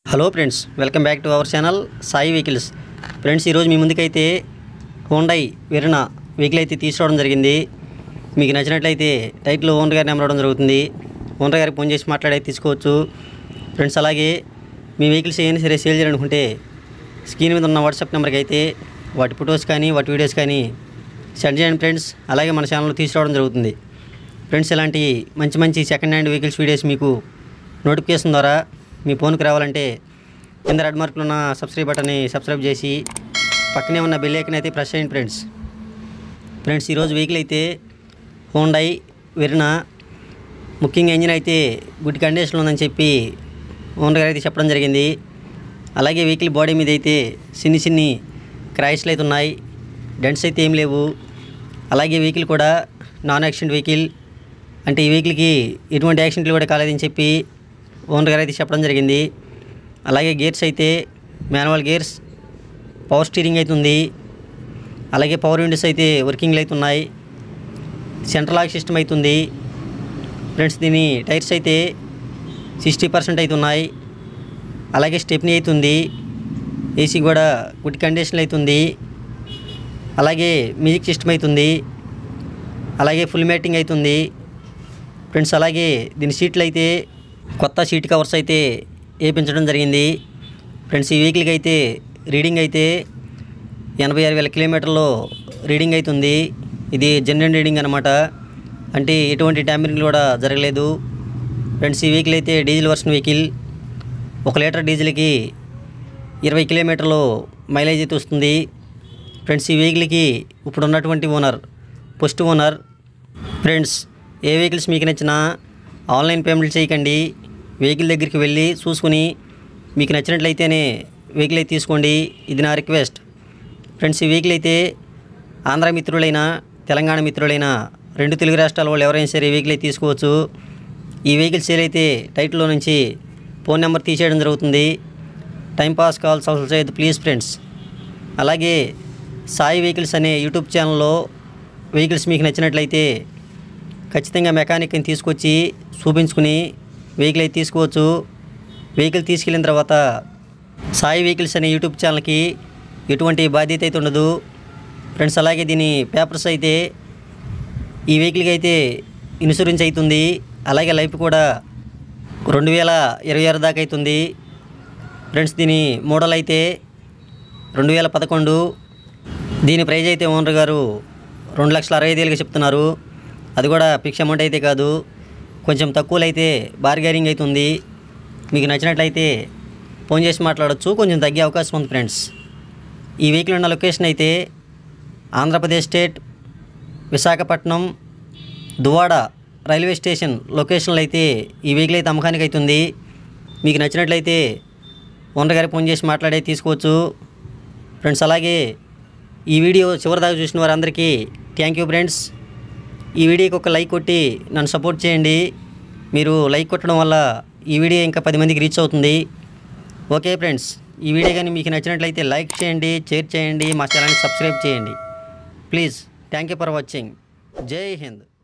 hello friends welcome back to our channel Sai vehicles friends ఈరోజు మీ ముందుకైతే హోండై వెరినా వెహికల్ అయితే తీసుకురావడం జరిగింది మీకు నచ్చినట్లయితే టైటిల్ ఓనర్ గారి నెంబర్ ఇవ్వడం జరుగుతుంది ఓనర్ గారికి ఫోన్ చేసి మాట్లాడే తీసుకోవచ్చు ఫ్రెండ్స్ అలాగే మీ వెహికల్స్ ఏమైనా సరే సేల్ చేయాలనుకుంటే స్క్రీన్ మీద ఉన్న వాట్సాప్ నెంబర్కి అయితే వాటి ఫొటోస్ కానీ వాటి వీడియోస్ కానీ సెండ్ చేయండి ఫ్రెండ్స్ అలాగే మన ఛానల్లో తీసుకురావడం జరుగుతుంది ఫ్రెండ్స్ ఇలాంటి మంచి మంచి సెకండ్ హ్యాండ్ వెహికల్స్ వీడియోస్ మీకు నోటిఫికేషన్ ద్వారా మీ ఫోన్కి రావాలంటే కింద రెడ్ మార్కులు ఉన్న సబ్స్క్రైబ్ బటన్ని సబ్స్క్రైబ్ చేసి పక్కనే ఉన్న బెల్ ఐకన్ అయితే ప్రెస్ చేయండి ఫ్రెండ్స్ ఫ్రెండ్స్ ఈరోజు వెహికల్ అయితే హోండై వెరినా ముఖ్యంగా ఇంజిన్ అయితే గుడ్ కండిషన్లో ఉందని చెప్పి ఓనర్ గారు అయితే చెప్పడం జరిగింది అలాగే వెహికల్ బాడీ మీద అయితే చిన్ని చిన్ని క్రాష్లు అయితే ఉన్నాయి డెంట్స్ అయితే ఏం లేవు అలాగే వెహికల్ కూడా నాన్ యాక్సిడెంట్ వెహికల్ అంటే ఈ వెహికల్కి ఎటువంటి యాక్సిడెంట్లు కూడా కాలేదని చెప్పి ఓనర్ గారు అయితే చెప్పడం జరిగింది అలాగే గేర్స్ అయితే మాన్యువల్ గేర్స్ పవర్ స్టీరింగ్ అయితే ఉంది అలాగే పవర్ విండోస్ అయితే వర్కింగ్లో అయితే ఉన్నాయి సెంట్రల్ లాక్ సిస్టమ్ అవుతుంది ఫ్రెండ్స్ దీని టైర్స్ అయితే సిక్స్టీ పర్సెంట్ అయితే ఉన్నాయి అలాగే స్టెప్నీ అయితే ఉంది ఏసీ కూడా గుడ్ కండిషన్లో అవుతుంది అలాగే మ్యూజిక్ సిస్టమ్ అవుతుంది అలాగే ఫుల్ మ్యాటింగ్ అవుతుంది ఫ్రెండ్స్ అలాగే దీని సీట్లు అయితే కొత్త సీట్ కవర్స్ అయితే వేయించడం జరిగింది ఫ్రెండ్స్ ఈ వెహికల్కి అయితే రీడింగ్ అయితే ఎనభై ఆరు వేల కిలోమీటర్లు రీడింగ్ అవుతుంది ఇది జనరల్ రీడింగ్ అనమాట అంటే ఎటువంటి డ్యామేజింగ్ కూడా జరగలేదు ఫ్రెండ్స్ ఈ వెహికల్ అయితే డీజిల్ వర్షన్ వెహికల్ ఒక లీటర్ డీజిల్కి ఇరవై కిలోమీటర్లు మైలేజ్ అయితే వస్తుంది ఫ్రెండ్స్ ఈ వెహికల్కి ఇప్పుడు ఉన్నటువంటి ఓనర్ ఫస్ట్ ఓనర్ ఫ్రెండ్స్ ఏ వెహికల్స్ మీకు నచ్చినా ఆన్లైన్ పేమెంట్ చేయకండి వెహికల్ దగ్గరికి వెళ్ళి చూసుకుని మీకు నచ్చినట్లయితేనే వెహికల్ అయితే తీసుకోండి ఇది నా రిక్వెస్ట్ ఫ్రెండ్స్ ఈ వెహికల్ అయితే ఆంధ్ర మిత్రులైనా తెలంగాణ మిత్రులైనా రెండు తెలుగు రాష్ట్రాల వాళ్ళు ఎవరైనా సరే ఈ వెహికల్ అయితే తీసుకోవచ్చు ఈ వెహికల్ సేల్ అయితే టైటిల్లో నుంచి ఫోన్ నెంబర్ తీసేయడం జరుగుతుంది టైంపాస్ కాల్స్ అవసరం చేయదు ప్లీజ్ ఫ్రెండ్స్ అలాగే సాయి వెహికల్స్ అనే యూట్యూబ్ ఛానల్లో వెహికల్స్ మీకు నచ్చినట్లయితే ఖచ్చితంగా మెకానిక్ని తీసుకొచ్చి చూపించుకుని వెహికల్ అయితే తీసుకోవచ్చు వెహికల్ తీసుకెళ్ళిన తర్వాత సాయి వెహికల్స్ అనే యూట్యూబ్ ఛానల్కి ఎటువంటి బాధ్యత అయితే ఉండదు ఫ్రెండ్స్ అలాగే దీని పేపర్స్ అయితే ఈ వెహికల్కి అయితే ఇన్సూరెన్స్ అవుతుంది అలాగే లైఫ్ కూడా రెండు వేల ఇరవై ఆరు దాకా అవుతుంది ఫ్రెండ్స్ దీని మోడల్ అయితే రెండు వేల పదకొండు దీని ప్రైజ్ అయితే ఓనర్ గారు రెండు లక్షల అరవై ఐదు వేలుగా చెప్తున్నారు అది కూడా ఫిక్స్ అమౌంట్ అయితే కాదు కొంచెం తక్కువలో అయితే బార్గెనింగ్ అవుతుంది మీకు నచ్చినట్లయితే ఫోన్ చేసి మాట్లాడొచ్చు కొంచెం తగ్గే అవకాశం ఉంది ఫ్రెండ్స్ ఈ వెహికల్ ఉన్న లొకేషన్ అయితే Andhra Pradesh state Visakhapatnam Duvvada railway station లొకేషన్లో అయితే ఈ వెహికల్ అయితే అమ్మకానికి అవుతుంది మీకు నచ్చినట్లయితే ఓనర్ గారికి ఫోన్ చేసి మాట్లాడే తీసుకోవచ్చు ఫ్రెండ్స్ అలాగే ఈ వీడియో చివరి దాకా చూసిన వారందరికీ థ్యాంక్ యూ ఫ్రెండ్స్ ఈ వీడియోకి ఒక లైక్ కొట్టి నన్ను సపోర్ట్ చేయండి మీరు లైక్ కొట్టడం వల్ల ఈ వీడియో ఇంకా పది మందికి రీచ్ అవుతుంది ఓకే ఫ్రెండ్స్ ఈ వీడియో కానీ మీకు నచ్చినట్లయితే లైక్ చేయండి షేర్ చేయండి మా ఛానల్ని సబ్స్క్రైబ్ చేయండి please thank you for watching జై హింద్